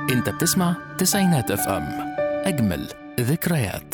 انت بتسمع تسعينات اف ام اجمل ذكريات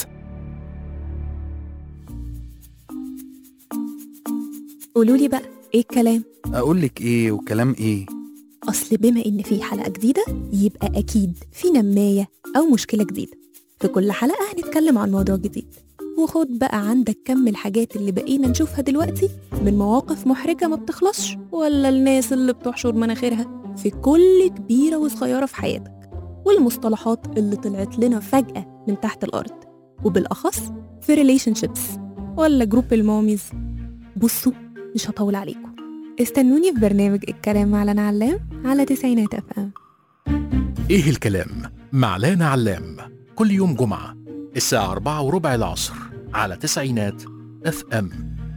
قولوا لي بقى ايه الكلام اقول لك ايه وكلام ايه اصل بما ان في حلقه جديده يبقى اكيد في نمايه او مشكله جديده في كل حلقه هنتكلم عن موضوع جديد وخد بقى عندك كم الحاجات اللي بقينا نشوفها دلوقتي من مواقف محرجه ما بتخلصش ولا الناس اللي بتحشر مناخيرها في كل كبيره وصغيره في حياتك والمصطلحات اللي طلعت لنا فجاه من تحت الارض وبالاخص في ريليشن شيبس ولا جروب الماميز بصوا مش هطول عليكم استنوني في برنامج الكلام مع لنا علام على تسعينات اف ام ايه الكلام مع لانا علام كل يوم جمعة الساعة أربعة وربع العصر على تسعينات اف ام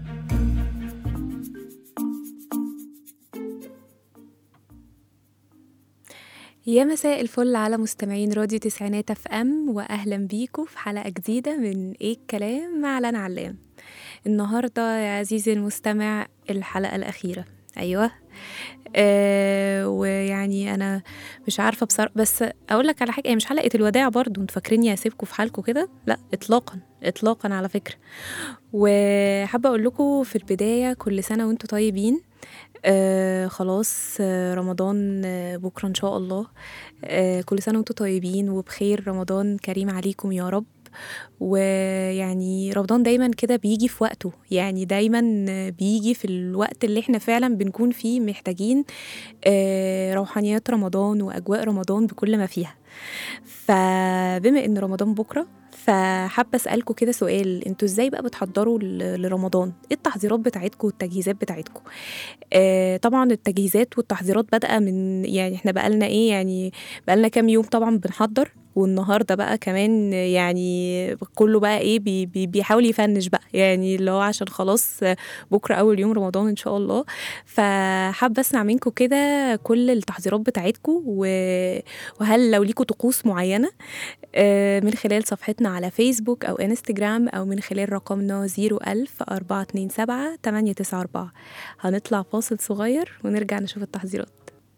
يا مساء الفل على مستمعين راديو تسعينات اف ام واهلا بيكم في حلقه جديده من ايه الكلام مع لنا علام النهارده يا عزيزي المستمع الحلقه الاخيره ايوه آه ويعني انا مش عارفه بصراحه بس اقول لك على حاجه هي مش حلقه الوداع برضو انتوا فاكريني هسيبكم في حالكم كده لا اطلاقا اطلاقا على فكره وحابه اقول لكم في البدايه كل سنه وانتوا طيبين آه خلاص آه رمضان آه بكره ان شاء الله آه كل سنه وانتم طيبين وبخير رمضان كريم عليكم يا رب ويعني رمضان دايما كده بيجي في وقته يعني دايما بيجي في الوقت اللي احنا فعلا بنكون فيه محتاجين آه روحانيات رمضان واجواء رمضان بكل ما فيها فبما ان رمضان بكره فحابه اسالكم كده سؤال انتوا ازاي بقى بتحضروا ل- لرمضان ايه التحضيرات بتاعتكم والتجهيزات بتاعتكم آه طبعا التجهيزات والتحضيرات بادئه من يعني احنا بقالنا ايه يعني بقالنا كام يوم طبعا بنحضر والنهارده بقى كمان يعني كله بقى ايه بي بي بيحاول يفنش بقى يعني اللي هو عشان خلاص بكره اول يوم رمضان ان شاء الله فحابه اسمع منكم كده كل التحضيرات بتاعتكم و- وهل لو ليكوا طقوس معينه آه، من خلال صفحتنا على فيسبوك او انستجرام او من خلال رقمنا 01000 427 894 هنطلع فاصل صغير ونرجع نشوف التحضيرات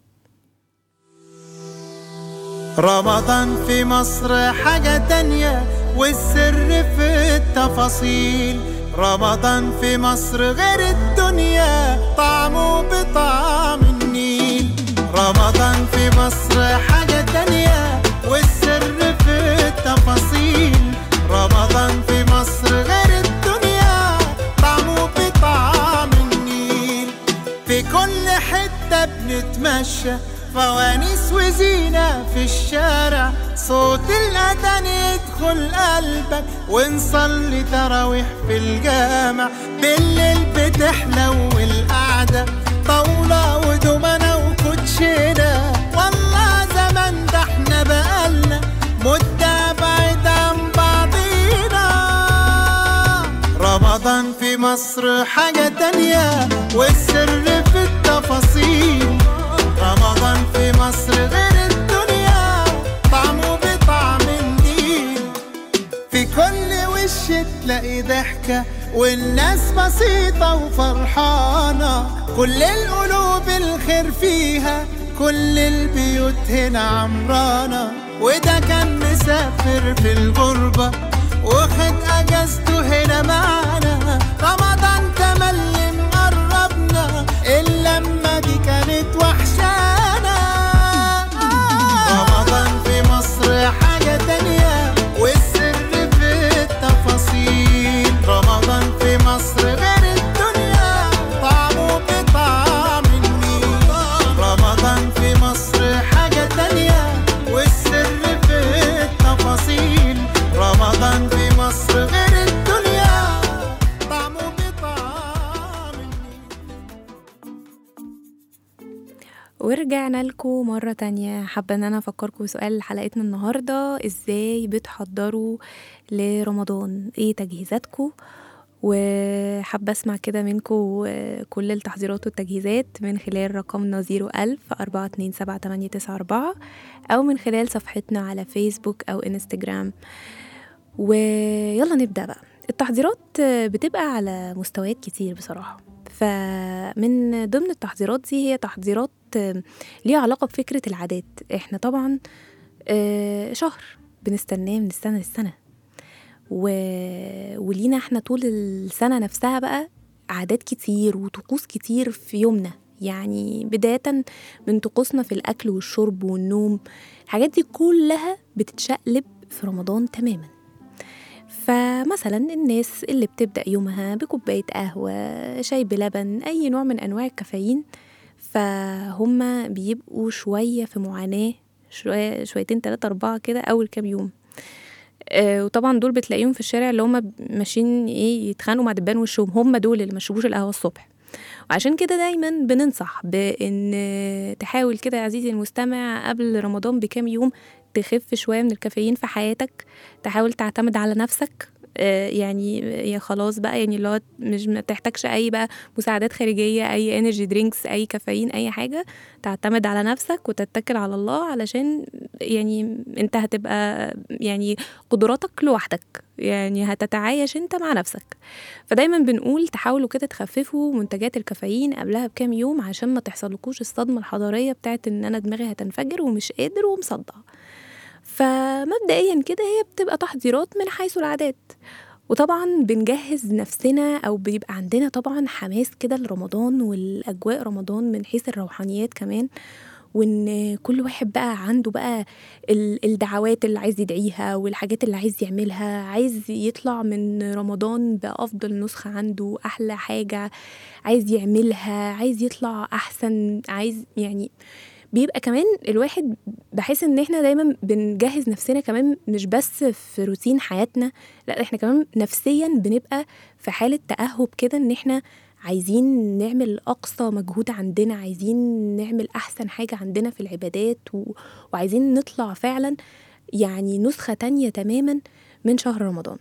رمضان في مصر حاجة تانية والسر في التفاصيل رمضان في مصر غير الدنيا طعمه بطعم النيل رمضان في مصر حاجة تانية والسر في التفاصيل رمضان في مصر غير الدنيا طعمه بطعم النيل في كل حتة بنتمشى فوانيس وزينة في الشارع صوت الأذان يدخل قلبك ونصلي تراويح في الجامع بالليل بتحلو القعدة طاولة ودومنة وكوتشينة والله زمان ده احنا بقالنا مدة بعيد عن بعضينا رمضان في مصر حاجة تانية والسر في التفاصيل رمضان في مصر غير الدنيا طعمه بطعم النيل في كل وش تلاقي ضحكة والناس بسيطة وفرحانة كل القلوب الخير فيها كل البيوت هنا عمرانة وده كان مسافر في الغربة واخد اجازته هنا معانا رمضان تملي مقربنا اللمة دي كانت وحشانا رمضان في مصر حاجة تانية والسر في التفاصيل رمضان في مصر غير الدنيا طعمه بطعم النيل رمضان في مصر حاجة تانية والسر في التفاصيل رمضان في مصر غير الدنيا طعمه بطعم النيل ورجعنا لكم مرة تانية حابة ان انا افكركم بسؤال حلقتنا النهاردة ازاي بتحضروا لرمضان ايه تجهيزاتكم وحابة اسمع كده منكم كل التحضيرات والتجهيزات من خلال رقمنا 01000 427 او من خلال صفحتنا على فيسبوك او انستجرام ويلا نبدأ بقى التحضيرات بتبقى على مستويات كتير بصراحة فمن ضمن التحضيرات دي هي تحضيرات ليها علاقة بفكرة العادات احنا طبعا آه شهر بنستناه من السنة للسنة و... ولينا احنا طول السنة نفسها بقى عادات كتير وطقوس كتير في يومنا يعني بداية من طقوسنا في الأكل والشرب والنوم الحاجات دي كلها بتتشقلب في رمضان تماما فمثلا الناس اللي بتبدأ يومها بكوباية قهوة شاي بلبن أي نوع من أنواع الكافيين فهم بيبقوا شوية في معاناة شوية شويتين تلاتة أربعة كده أول كام يوم آه، وطبعا دول بتلاقيهم في الشارع اللي هم ماشيين ايه يتخانقوا مع دبان وشهم هم دول اللي ما شربوش القهوه الصبح وعشان كده دايما بننصح بان تحاول كده يا عزيزي المستمع قبل رمضان بكام يوم تخف شويه من الكافيين في حياتك تحاول تعتمد على نفسك آه، يعني يا خلاص بقى يعني اللي هو مش ما تحتاجش اي بقى مساعدات خارجيه اي انرجي درينكس اي كافيين اي حاجه تعتمد على نفسك وتتكل على الله علشان يعني انت هتبقى يعني قدراتك لوحدك يعني هتتعايش انت مع نفسك فدايما بنقول تحاولوا كده تخففوا منتجات الكافيين قبلها بكام يوم عشان ما تحصلكوش الصدمة الحضارية بتاعت ان انا دماغي هتنفجر ومش قادر ومصدع فمبدئيا كده هي بتبقى تحضيرات من حيث العادات وطبعا بنجهز نفسنا او بيبقى عندنا طبعا حماس كده لرمضان والاجواء رمضان من حيث الروحانيات كمان وان كل واحد بقى عنده بقى ال- الدعوات اللي عايز يدعيها والحاجات اللي عايز يعملها عايز يطلع من رمضان بأفضل نسخة عنده أحلى حاجة عايز يعملها عايز يطلع أحسن عايز يعني بيبقى كمان الواحد بحس ان احنا دايما بنجهز نفسنا كمان مش بس في روتين حياتنا لا احنا كمان نفسيا بنبقى في حالة تأهب كده ان احنا عايزين نعمل أقصى مجهود عندنا عايزين نعمل أحسن حاجة عندنا في العبادات و... وعايزين نطلع فعلا يعني نسخة تانية تماما من شهر رمضان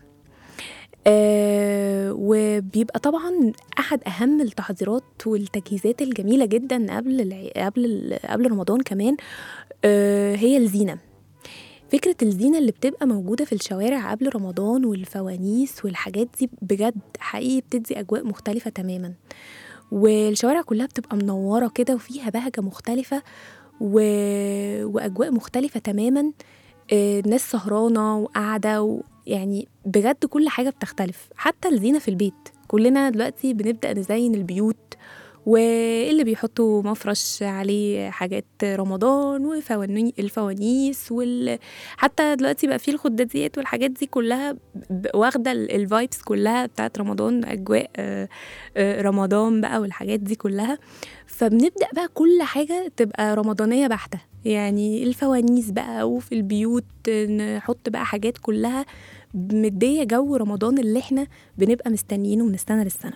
آه وبيبقى طبعا احد اهم التحضيرات والتجهيزات الجميله جدا قبل الع... قبل ال... قبل رمضان كمان آه هي الزينه فكرة الزينة اللي بتبقى موجودة في الشوارع قبل رمضان والفوانيس والحاجات دي بجد حقيقي بتدي أجواء مختلفة تماما والشوارع كلها بتبقى منورة كده وفيها بهجة مختلفة و... وأجواء مختلفة تماما آه، ناس سهرانة وقاعدة و... يعني بجد كل حاجة بتختلف حتى الزينة في البيت كلنا دلوقتي بنبدأ نزين البيوت واللي بيحطوا مفرش عليه حاجات رمضان وفواني الفوانيس وال... حتى دلوقتي بقى فيه الخداديات والحاجات دي كلها ب- واخدة الفايبس كلها بتاعت رمضان أجواء آه، آه، رمضان بقى والحاجات دي كلها فبنبدأ بقى كل حاجة تبقى رمضانية بحتة يعني الفوانيس بقى وفي البيوت نحط بقى حاجات كلها مدية جو رمضان اللي احنا بنبقى مستنيينه من السنة للسنة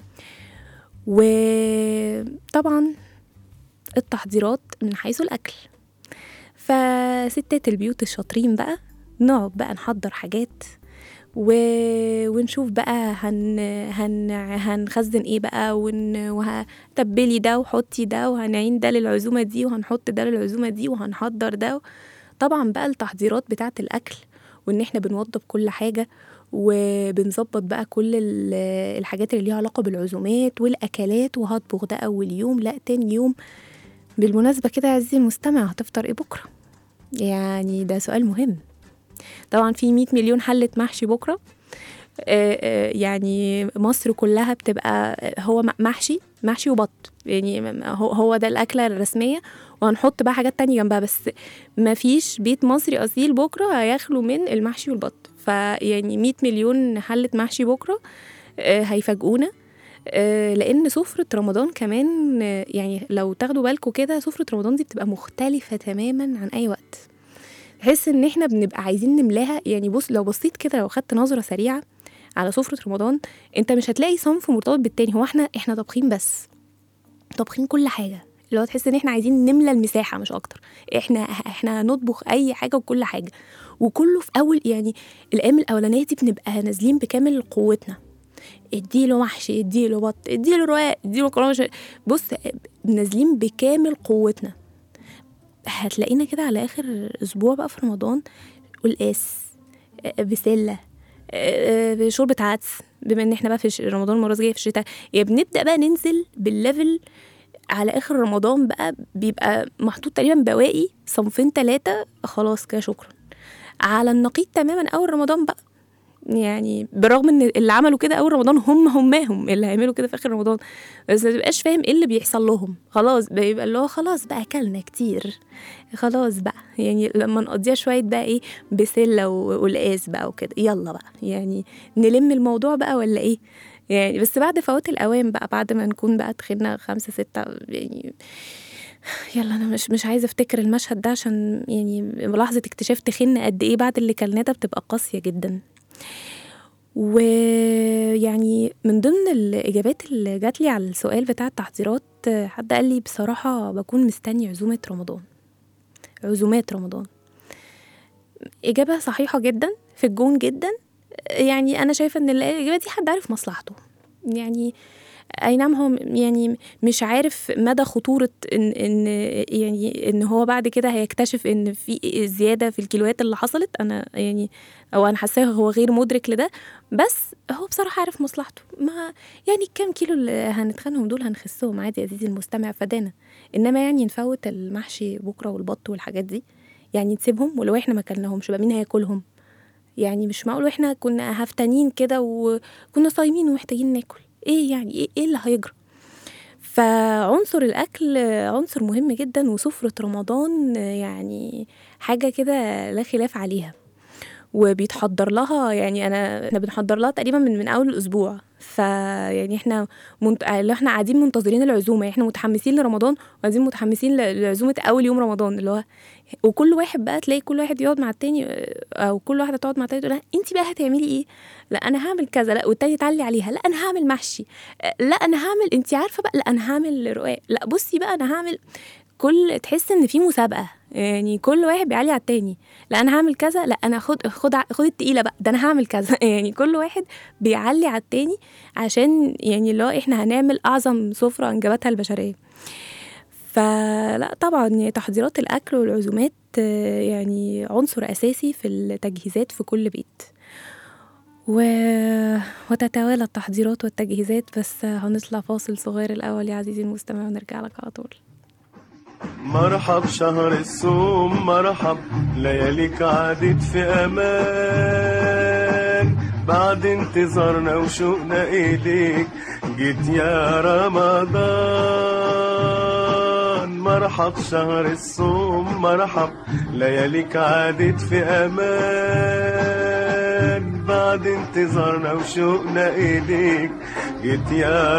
وطبعا التحضيرات من حيث الأكل فستات البيوت الشاطرين بقى نقعد بقى نحضر حاجات و... ونشوف بقى هن... هن... هنخزن ايه بقى ون... وهتبلي ده وحطي ده وهنعين ده للعزومة دي وهنحط ده للعزومة دي وهنحضر ده طبعا بقى التحضيرات بتاعة الأكل وإن احنا بنوضب كل حاجة وبنظبط بقى كل ال- الحاجات اللي ليها علاقة بالعزومات والأكلات وهطبخ ده أول يوم لا تاني يوم بالمناسبة كده يا عزيزي المستمع هتفطر ايه بكرة؟ يعني ده سؤال مهم طبعا في 100 مليون حلة محشي بكرة آه، آه، يعني مصر كلها بتبقى هو م- محشي محشي وبط يعني م- هو هو ده الأكلة الرسمية وهنحط بقى حاجات تانية جنبها بس ما فيش بيت مصري أصيل بكرة هيخلو من المحشي والبط فيعني 100 مليون حلة محشي بكرة آه، هيفاجئونا آه، لأن سفرة رمضان كمان آه، يعني لو تاخدوا بالكم كده سفرة رمضان دي بتبقى مختلفة تماما عن أي وقت تحس ان احنا بنبقى عايزين نملاها يعني بص لو بصيت كده لو خدت نظره سريعه على سفره رمضان انت مش هتلاقي صنف مرتبط بالتاني هو احنا احنا طابخين بس طابخين كل حاجه اللي هو تحس ان احنا عايزين نملى المساحه مش اكتر احنا احنا نطبخ اي حاجه وكل حاجه وكله في اول يعني الايام الاولانيه دي بنبقى نازلين بكامل قوتنا اديله محشي اديله بط اديله رواق اديله مكرونه بشاميل. بص نازلين بكامل قوتنا هتلاقينا كده على اخر اسبوع بقى في رمضان قلقاس آه، بسله آه، شوربه عدس بما ان احنا بقى في ش- رمضان المره دي جايه في الشتاء يعني بنبدا بقى ننزل بالليفل على اخر رمضان بقى بيبقى محطوط تقريبا بواقي صنفين ثلاثه خلاص كده شكرا على النقيض تماما اول رمضان بقى يعني بالرغم ان اللي عملوا كده اول رمضان هم هماهم اللي هيعملوا كده في اخر رمضان بس ما تبقاش فاهم ايه اللي بيحصل لهم خلاص بيبقى اللي هو خلاص بقى اكلنا كتير خلاص بقى يعني لما نقضيها شويه بقى ايه بسله و- والقاس بقى وكده يلا بقى يعني نلم الموضوع بقى ولا ايه يعني بس بعد فوات الاوان بقى بعد ما نكون بقى تخنا خمسة ستة يعني يلا انا مش مش عايزه افتكر المشهد ده عشان يعني لحظه اكتشاف تخنا قد ايه بعد اللي كلناه ده بتبقى قاسيه جدا ويعني من ضمن الإجابات اللي جات لي على السؤال بتاع التحضيرات حد قال لي بصراحة بكون مستني عزومة رمضان عزومات رمضان إجابة صحيحة جدا في الجون جدا يعني أنا شايفة إن الإجابة دي حد عارف مصلحته يعني اي نعم هو يعني مش عارف مدى خطوره ان ان يعني ان هو بعد كده هيكتشف ان في زياده في الكيلوات اللي حصلت انا يعني او انا حاساه هو غير مدرك لده بس هو بصراحه عارف مصلحته ما يعني الكام كيلو اللي هنتخانهم دول هنخسهم عادي يا عزيزي المستمع فدانا انما يعني نفوت المحشي بكره والبط والحاجات دي يعني نسيبهم ولو احنا ما اكلناهمش بقى مين هياكلهم يعني مش معقول واحنا كنا هفتانين كده وكنا صايمين ومحتاجين ناكل ايه يعني ايه, إيه اللي هيجرى فعنصر الاكل عنصر مهم جدا وسفره رمضان يعني حاجه كده لا خلاف عليها وبيتحضر لها يعني انا احنا بنحضر لها تقريبا من من اول الاسبوع فيعني احنا منت... اللي احنا قاعدين منتظرين العزومه يعني احنا متحمسين لرمضان وقاعدين متحمسين ل- لعزومه اول يوم رمضان اللي هو وكل واحد بقى تلاقي كل واحد يقعد مع التاني او كل واحده تقعد مع التاني تقول لها انت بقى هتعملي ايه لا انا هعمل كذا لا والتاني تعلي عليها لا انا هعمل محشي لا انا هعمل انت عارفه بقى لا انا هعمل رقاق لا بصي بقى انا هعمل كل تحس ان في مسابقه يعني كل واحد بيعلي على التاني لا انا هعمل كذا لا انا خد خد ع- خد التقيله بقى ده انا هعمل كذا يعني كل واحد بيعلي على التاني عشان يعني اللي هو احنا هنعمل اعظم سفره انجبتها البشريه فلا طبعا يعني تحضيرات الاكل والعزومات آه، يعني عنصر اساسي في التجهيزات في كل بيت و... وتتوالى التحضيرات والتجهيزات بس هنطلع فاصل صغير الاول يا عزيزي المستمع ونرجع لك على طول مرحب شهر الصوم مرحب لياليك عادت في امان بعد انتظارنا وشوقنا اليك جيت يا رمضان مرحب شهر الصوم مرحب لياليك عادت في امان بعد انتظارنا وشوقنا اليك جيت يا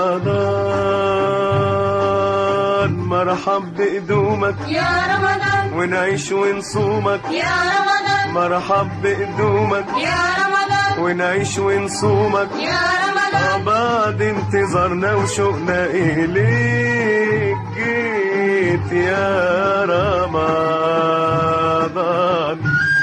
رمضان مرحب بقدومك يا رمضان ونعيش ونصومك يا رمضان مرحب بقدومك يا رمضان ونعيش ونصومك يا رمضان بعد انتظارنا وشوقنا إليك جيت يا رمضان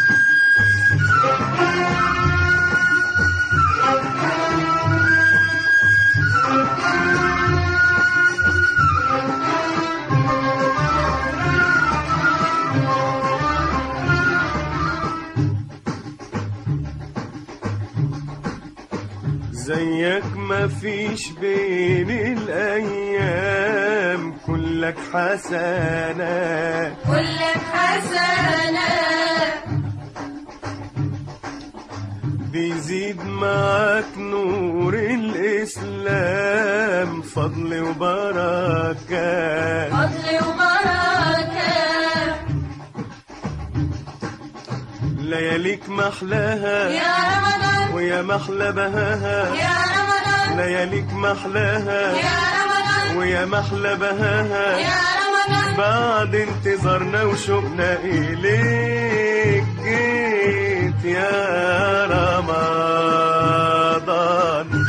زيك ما فيش بين الأيام كلك حسنات كلك حسنة بيزيد معاك نور الإسلام فضل وبركات فضل وبركة لياليك محلاها يا رمضان ويا محلى بهاها يا رمضان لياليك محلاها يا رمضان ويا محلى بهاها يا رمضان بعد انتظارنا وشوقنا إليك جيت يا رمضان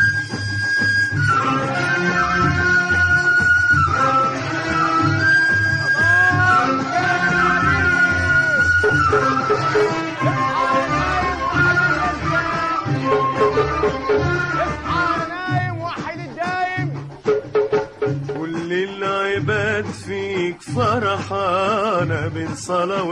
كل العباد فيك فرحانة بالصلاة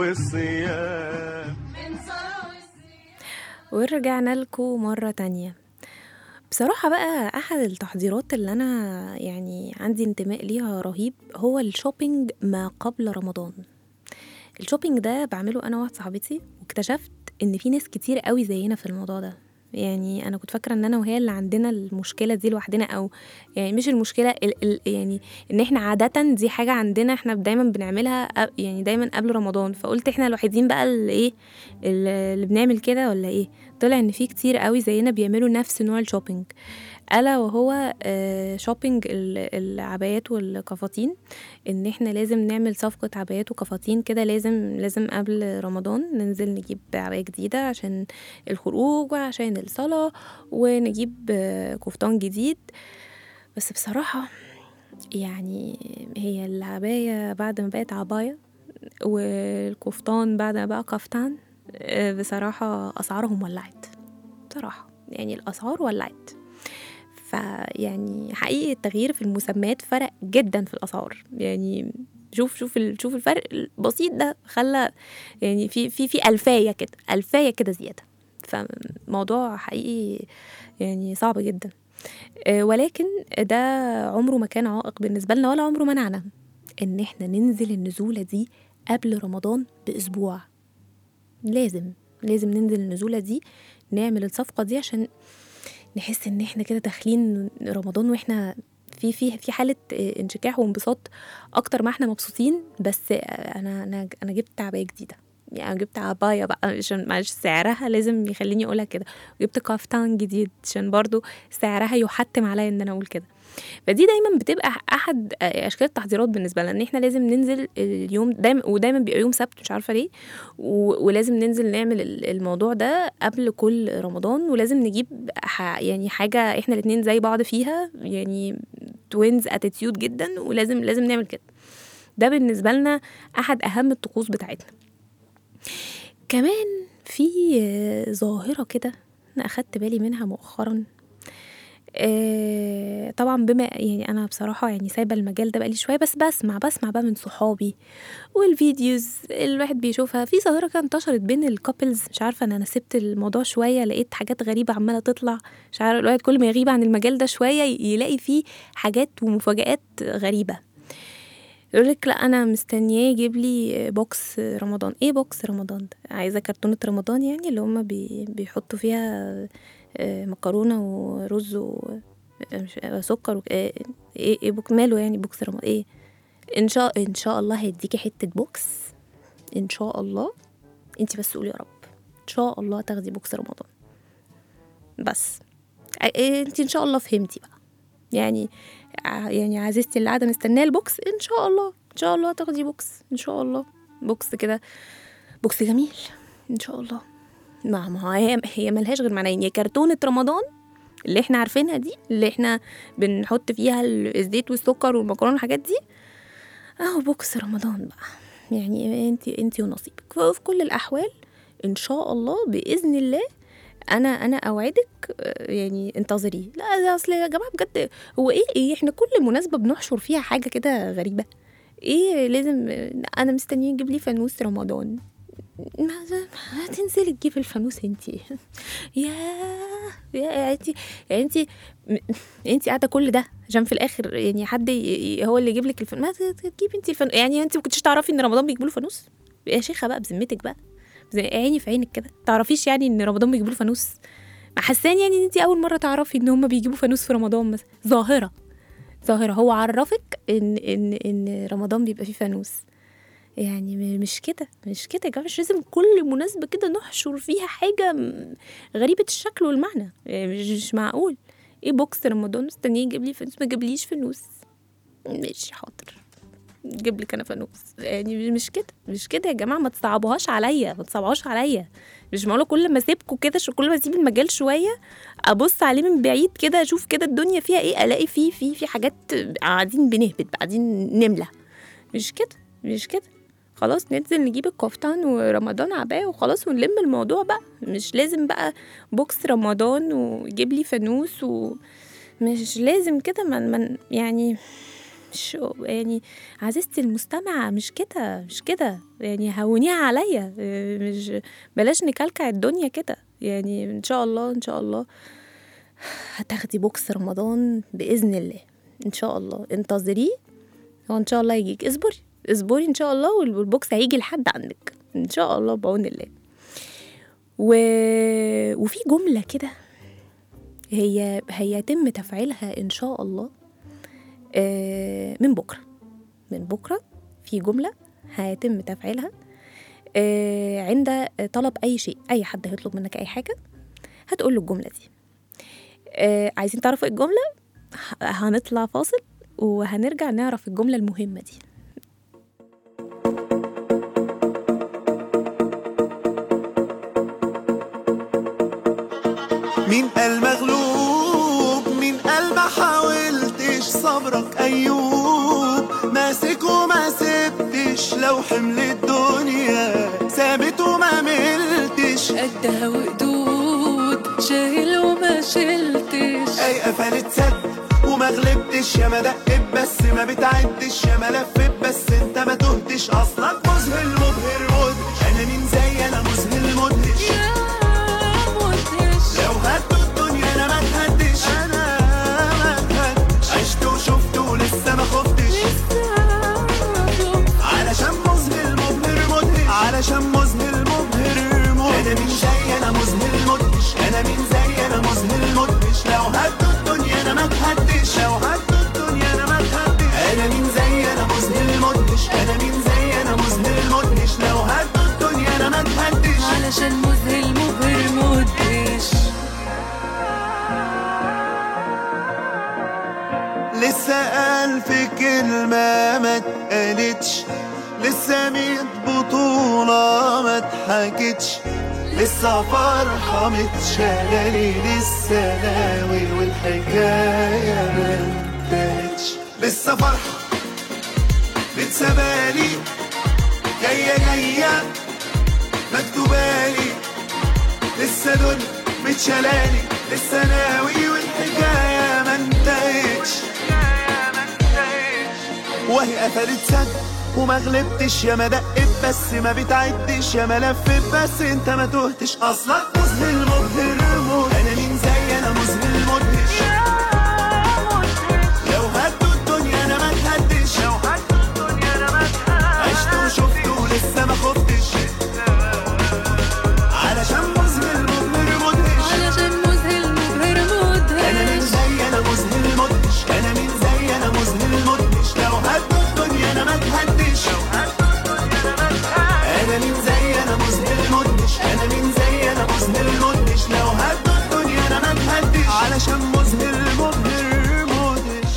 والصيام من صلاة والصيام ورجعنا لكم مرة تانية بصراحة بقى أحد التحضيرات اللي أنا يعني عندي انتماء ليها رهيب هو الشوبينج ما قبل رمضان الشوبينج ده بعمله أنا واحدة صاحبتي واكتشفت إن في ناس كتير قوي زينا في الموضوع ده يعني أنا كنت فاكرة إن أنا وهي اللي عندنا المشكلة دي لوحدنا أو يعني مش المشكلة ال ال يعني إن إحنا عادة دي حاجة عندنا إحنا دايما بنعملها أ- يعني دايما قبل رمضان فقلت إحنا الوحيدين بقى اللي إيه اللي بنعمل كده ولا إيه طلع إن في كتير قوي زينا بيعملوا نفس نوع الشوبينج الا وهو آه، شوبينج ال- العبايات والقفاطين ان احنا لازم نعمل صفقة عبايات وقفاطين كده لازم لازم قبل رمضان ننزل نجيب عباية جديدة عشان الخروج وعشان الصلاة ونجيب آه، كفتان جديد بس بصراحة يعني هي العباية بعد ما بقت عباية والكفتان بعد ما بقى كفتان آه، بصراحة أسعارهم ولعت بصراحة يعني الأسعار ولعت فيعني حقيقي التغيير في المسميات فرق جدا في الأسعار يعني شوف شوف ال- شوف الفرق البسيط ده خلى يعني في في في ألفاية كده ألفاية كده زيادة فموضوع حقيقي يعني صعب جدا آه، ولكن ده عمره ما كان عائق بالنسبة لنا ولا عمره منعنا إن إحنا ننزل النزولة دي قبل رمضان بأسبوع لازم لازم ننزل النزولة دي نعمل الصفقة دي عشان نحس ان احنا كده داخلين رمضان واحنا في في في حاله آه، انشكاح وانبساط اكتر ما احنا مبسوطين بس آه، انا انا انا جبت عبايه جديده يعني أنا جبت عبايه بقى عشان معلش سعرها لازم يخليني اقولها كده جبت كافتان جديد عشان برضو سعرها يحتم عليا ان انا اقول كده فدي دايما بتبقى احد آه، اشكال التحضيرات بالنسبه لنا ان احنا لازم ننزل اليوم دايما ودايما بيبقى يوم سبت مش عارفه ليه و- ولازم ننزل نعمل ال- الموضوع ده قبل كل رمضان ولازم نجيب ح- يعني حاجه احنا الاتنين زي بعض فيها يعني توينز اتيتيود جدا ولازم لازم نعمل كده ده بالنسبه لنا احد اهم الطقوس بتاعتنا كمان في آه، ظاهره كده انا اخدت بالي منها مؤخرا آه، طبعا بما يعني انا بصراحه يعني سايبه المجال ده بقالي شويه بس بسمع بسمع بقى من صحابي والفيديوز اللي الواحد بيشوفها في ظاهره كده انتشرت بين الكابلز مش عارفه انا انا سبت الموضوع شويه لقيت حاجات غريبه عماله تطلع مش عارفه الواحد كل ما يغيب عن المجال ده شويه يلاقي فيه حاجات ومفاجآت غريبه يقول لك لا انا مستنياه يجيب لي بوكس رمضان ايه بوكس رمضان ده عايزه كرتونه رمضان يعني اللي هم بي بيحطوا فيها آه، مكرونه ورز و مش سكر وك- آه، ايه ايه بوك ماله يعني بوكس رمضان ايه ان شاء ان شاء الله هيديكي حته بوكس ان شاء الله انت بس قولي يا رب ان شاء الله تاخدي بوكس رمضان بس انت ان شاء الله فهمتي بقى يعني ع- يعني عزيزتي اللي قاعده مستنيه البوكس ان شاء الله ان شاء الله تاخدي بوكس ان شاء الله بوكس كده بوكس جميل ان شاء الله ما ما هي هي ملهاش غير معنيين يا كرتونه رمضان اللي احنا عارفينها دي اللي احنا بنحط فيها ال- الزيت والسكر والمكرونه والحاجات دي اهو بوكس رمضان بقى يعني انت انت ونصيبك ففي كل الاحوال ان شاء الله باذن الله انا انا اوعدك آه، يعني انتظري لا ده اصل يا جماعه بجد هو ايه ايه احنا كل مناسبه بنحشر فيها حاجه كده غريبه ايه لازم انا مستنيه يجيب لي فانوس رمضان ما ما تنزلي تجيبي الفانوس انتي يا يا انتي يعني انتي انتي قاعده كل ده عشان في الاخر يعني حد ي- ي- هو اللي يجيب لك الفانوس ما ت- تجيبي انتي الفانوس يعني انتي ما كنتش تعرفي ان رمضان بيجيبوا له فانوس يا شيخه بقى بذمتك بقى زي عيني في عينك كده تعرفيش يعني ان رمضان بيجيبوا له فانوس حسان يعني ان انتي اول مره تعرفي ان هم بيجيبوا فانوس في رمضان مثلا ظاهره ظاهره هو عرفك ان ان ان رمضان بيبقى فيه فانوس يعني م- مش كده مش كده يا جماعه مش لازم كل مناسبه كده نحشر فيها حاجه م- غريبه الشكل والمعنى يعني مش, مش معقول ايه بوكس رمضان مستنيه يجيب لي فانوس ما جابليش فانوس مش حاضر جيب لك انا فانوس يعني مش كده مش كده يا جماعه ما تصعبوهاش عليا ما تصعبوهاش عليا مش معقوله كل ما اسيبكم كده شو- كل ما اسيب المجال شويه ابص عليه من بعيد كده اشوف كده الدنيا فيها ايه الاقي فيه في في حاجات قاعدين بنهبط قاعدين نملى مش كده مش كده خلاص ننزل نجيب الكفتان ورمضان عباية وخلاص ونلم الموضوع بقى مش لازم بقى بوكس رمضان ويجيب لي فانوس ومش لازم كده من من يعني مش يعني عزيزتي المستمعة مش كده مش كده يعني هونيها عليا إيه، مش بلاش نكلكع الدنيا كده يعني ان شاء الله ان شاء الله هتاخدي بوكس رمضان باذن الله ان شاء الله انتظريه هو ان شاء الله يجيك اصبري اصبري ان شاء الله والبوكس هيجي لحد عندك ان شاء الله بعون الله و... وفي جمله كده هي هيتم تفعيلها ان شاء الله آه، من بكره من بكره في جمله هيتم تفعيلها آه، عند طلب اي شيء اي حد هيطلب منك اي حاجه هتقول له الجمله دي آه، عايزين تعرفوا إيه الجمله ه- هنطلع فاصل وهنرجع نعرف الجمله المهمه دي مين قال مغلوب مين قال ما حاولتش صبرك ايوب ماسك وما سبتش لو حمل الدنيا ثابت وما ملتش قدها وقدود شايل وما شلتش اي قفلت سد وما غلبتش يا ما دقت بس ما بتعدش يا ما لفت بس انت ما تهتش اصلك مذهل مبهر مدهش انا مين زي انا مذهل مدهش يا مدهش لو هدوا الدنيا انا ما اتهدش انا ما اتهدش عشت وشفت ولسه ما خفتش علشان مذهل مبهر مدهش علشان مذهل مبهر مدهش انا مين زي انا مذهل مدهش انا مين زي انا مذهل مدهش لو هدوا الدنيا انا ما اتهدش لو هدوا الدنيا انا ما اتهدش انا مين زي انا مذهل مدهش انا مين زي انا مذهل مدهش لو هدوا الدنيا انا ما اتهدش علشان مذهل مبهر مدهش لسه ألف كلمة ما اتقالتش لسه ميت بطولة ما اتحكتش لسه فرحة متشالالي لسه ناوي والحكاية ما انتهتش لسه فرحة متسابالي جاية جاية مكتوبالي لسه دنيا متشالالي لسه ناوي والحكاية ما انتهتش وهي قفلت سد وما غلبتش يا ما دقت بس ما بتعدش يا ما لفت بس انت ما تهتش اصلك مذهل مبهر موت انا مين زي انا مذهل مدهش لو هدوا الدنيا انا ما اتهدش لو هدوا الدنيا انا ما اتهدش عشت وشفت ولسه ما خفتش علشان مذهل مبهر مدهش علشان مذهل مبهر انا مين مدهش زي انا مذهل مدهش انا مين زي انا مذهل مدهش لو هدوا الدنيا انا ما اتهدش انا مين زي انا مذهل مدهش انا مين زي انا مذهل مدهش لو هدوا الدنيا انا ما اتهدش علشان مذهل مبهر مدهش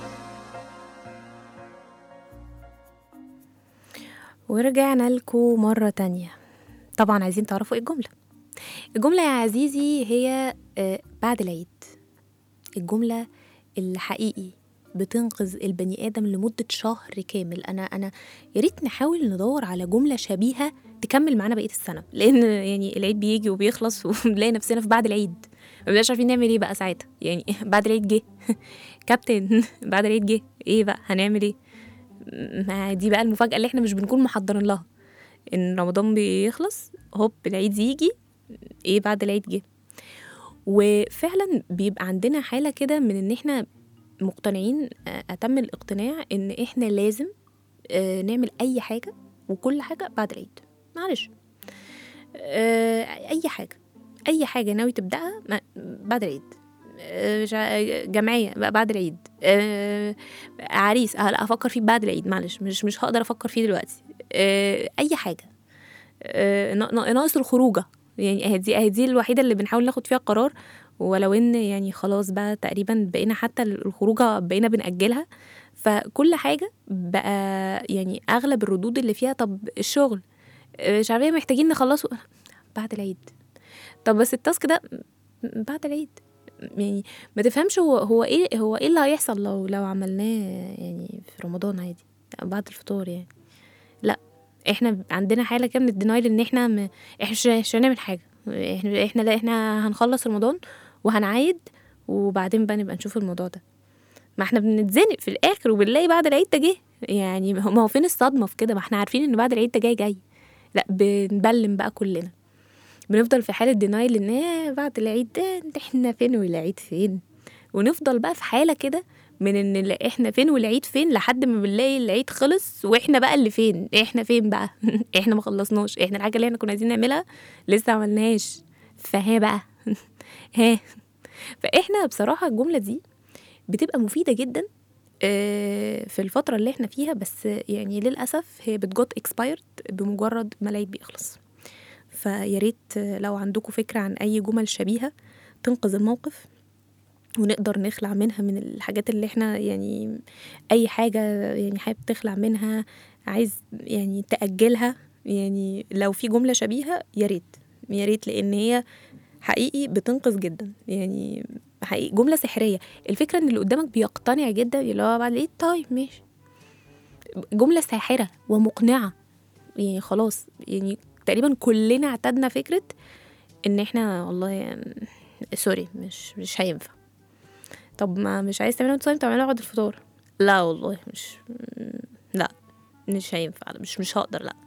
ورجعنا لكم مرة تانية طبعا عايزين تعرفوا ايه الجملة الجملة يا عزيزي هي آه، بعد العيد الجملة اللي حقيقي بتنقذ البني آدم لمدة شهر كامل أنا أنا يا ريت نحاول ندور على جملة شبيهة تكمل معانا بقية السنة لأن يعني العيد بيجي وبيخلص وبنلاقي نفسنا في بعد العيد ما بنبقاش عارفين نعمل ايه بقى ساعتها يعني بعد العيد جه كابتن بعد العيد جه ايه بقى هنعمل ايه ما دي بقى المفاجأة اللي احنا مش بنكون محضرين لها ان رمضان بيخلص هوب العيد يجي ايه بعد العيد جه وفعلا بيبقى عندنا حالة كده من ان احنا مقتنعين آه، اتم الاقتناع ان احنا لازم آه، نعمل اي حاجة وكل حاجة بعد العيد معلش آه، اي حاجة اي حاجة ناوي تبدأها ما- بعد العيد آه، مش ع- جمعية بقى بعد العيد آه، عريس هلا افكر فيه بعد العيد معلش مش مش هقدر افكر فيه دلوقتي آه، اي حاجه آه، نا- نا- ناقص الخروجه يعني اهي دي اهي دي الوحيده اللي بنحاول ناخد فيها قرار ولو ان يعني خلاص بقى تقريبا بقينا حتى الخروجه بقينا بنأجلها فكل حاجه بقى يعني اغلب الردود اللي فيها طب الشغل آه، مش عارفه إيه، محتاجين نخلصه بعد العيد طب بس التاسك ده م- بعد العيد يعني ما تفهمش هو هو ايه هو ايه اللي هيحصل لو لو عملناه يعني في رمضان عادي بعد الفطار يعني لا احنا عندنا حاله كده من الدينايل ان احنا م... احنا مش مش هنعمل حاجه احنا احنا لا احنا هنخلص رمضان وهنعايد وبعدين بقى نبقى نشوف الموضوع ده ما احنا بنتزنق في الاخر وبنلاقي بعد العيد ده جه يعني ما هو ما هو فين الصدمه في كده ما احنا عارفين ان بعد العيد ده جاي جاي لا بنبلم بقى كلنا بنفضل في حالة دينايل ان إيه بعد العيد ده انت احنا فين والعيد فين ونفضل بقى في حالة كده من ان ال- احنا فين والعيد فين لحد ما بنلاقي العيد خلص واحنا بقى اللي فين احنا فين بقى احنا ما خلصناش احنا الحاجة اللي احنا كنا عايزين نعملها لسه عملناهاش فها بقى ها فاحنا بصراحة الجملة دي بتبقى مفيدة جدا آه، في الفترة اللي احنا فيها بس يعني للأسف هي بتجوت اكسبايرد بمجرد ما العيد بيخلص فيا ريت لو عندكم فكرة عن أي جمل شبيهة تنقذ الموقف ونقدر نخلع منها من الحاجات اللي احنا يعني أي حاجة يعني حابب تخلع منها عايز يعني تأجلها يعني لو في جملة شبيهة يا ريت يا ريت لأن هي حقيقي بتنقذ جدا يعني حقيقي جملة سحرية الفكرة ان اللي قدامك بيقتنع جدا اللي هو بعد ايه طيب ماشي جملة ساحرة ومقنعة يعني خلاص يعني تقريبا كلنا اعتدنا فكرة ان احنا والله يعني سوري مش مش هينفع طب ما مش عايز تعملها صايم طب اعملها بعد الفطار لا والله مش لا مش هينفع مش مش هقدر لا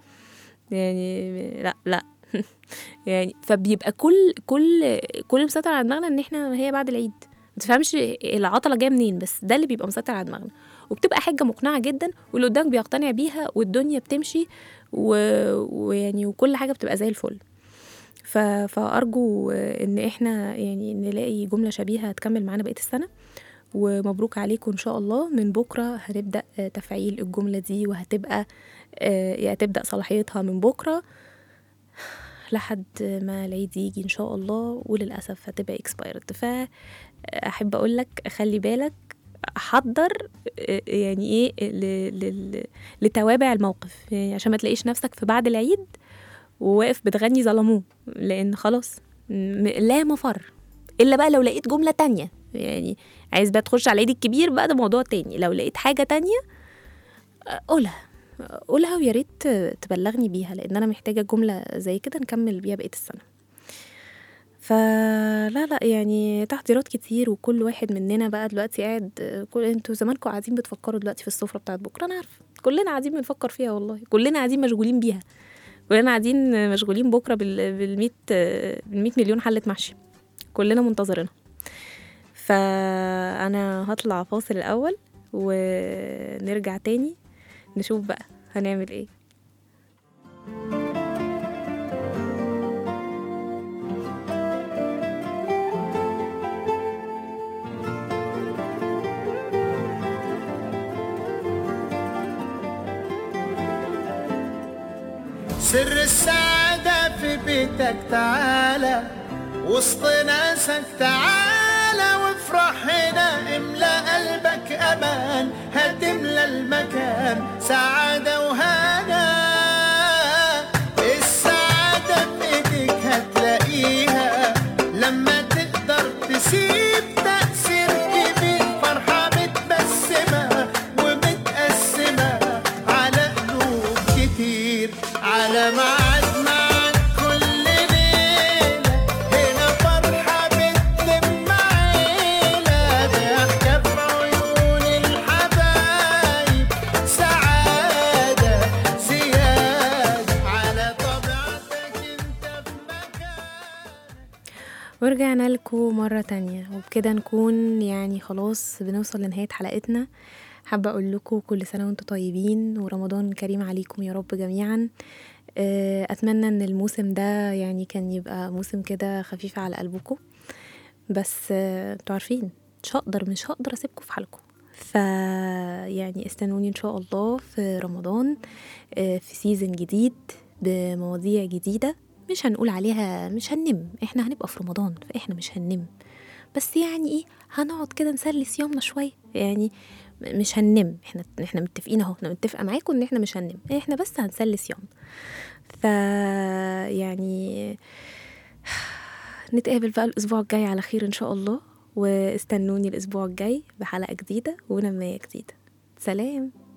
يعني لا لا يعني فبيبقى كل كل كل مسيطر على دماغنا ان احنا هي بعد العيد ما تفهمش العطله جايه منين بس ده اللي بيبقى مسيطر على دماغنا وبتبقى حاجه مقنعه جدا واللي قدامك بيقتنع بيها والدنيا بتمشي و... ويعني وكل حاجه بتبقى زي الفل ف... فارجو ان احنا يعني نلاقي جمله شبيهه تكمل معانا بقيه السنه ومبروك عليكم ان شاء الله من بكره هنبدا تفعيل الجمله دي وهتبقى يعني هتبدا صلاحيتها من بكره لحد ما العيد يجي ان شاء الله وللاسف هتبقى اكسبايرد فاحب اقول لك خلي بالك حضر يعني ايه ل- ل- لتوابع الموقف يعني عشان ما تلاقيش نفسك في بعد العيد وواقف بتغني ظلموه لان خلاص م- لا مفر الا بقى لو لقيت جمله تانية يعني عايز بقى تخش على العيد الكبير بقى ده موضوع تاني لو لقيت حاجه تانية قولها قولها ويا ريت تبلغني بيها لان انا محتاجه جمله زي كده نكمل بيها بقيه السنه فلا لا يعني تحضيرات كتير وكل واحد مننا بقى دلوقتي قاعد كل انتوا زمانكم قاعدين بتفكروا دلوقتي في السفره بتاعت بكره انا عارفه كلنا قاعدين بنفكر فيها والله كلنا قاعدين مشغولين بيها كلنا قاعدين مشغولين بكره بال بال بال مليون حله محشي كلنا منتظرينها فانا هطلع فاصل الاول ونرجع تاني نشوف بقى هنعمل ايه سر السعادة في بيتك تعالى وسط ناسك تعالى وافرح هنا املى قلبك امان هتملى المكان سعادة وهنا السعادة في ايديك هتلاقيها لما تقدر تسيب تأثير كبير فرحة متبسمة ومتقسمة على قلوب كتير على ميعاد معاك كل ليلة هنا فرحة بتلم عيلة ضحكة في عيون الحبايب سعادة زيادة على طبيعتك انت في مكان ورجعنا لكم مرة تانية وبكده نكون يعني خلاص بنوصل لنهاية حلقتنا حابة أقول لكم كل سنة وانتم طيبين ورمضان كريم عليكم يا رب جميعا آه، أتمنى إن الموسم ده يعني كان يبقى موسم كده خفيف على قلبكم بس آه، انتوا عارفين مش هقدر مش هقدر أسيبكم في حالكم ف يعني استنوني إن شاء الله في رمضان آه، في سيزن جديد بمواضيع جديدة مش هنقول عليها مش هننم احنا هنبقى في رمضان فاحنا مش هننم بس يعني ايه هنقعد كده نسلي صيامنا شويه يعني م- مش هننم احنا احنا متفقين اهو انا متفقه معاكم ان احنا مش هننم احنا بس هنسلي صيام ف يعني نتقابل بقى الاسبوع الجاي على خير ان شاء الله واستنوني الاسبوع الجاي بحلقه جديده ونمايه جديده سلام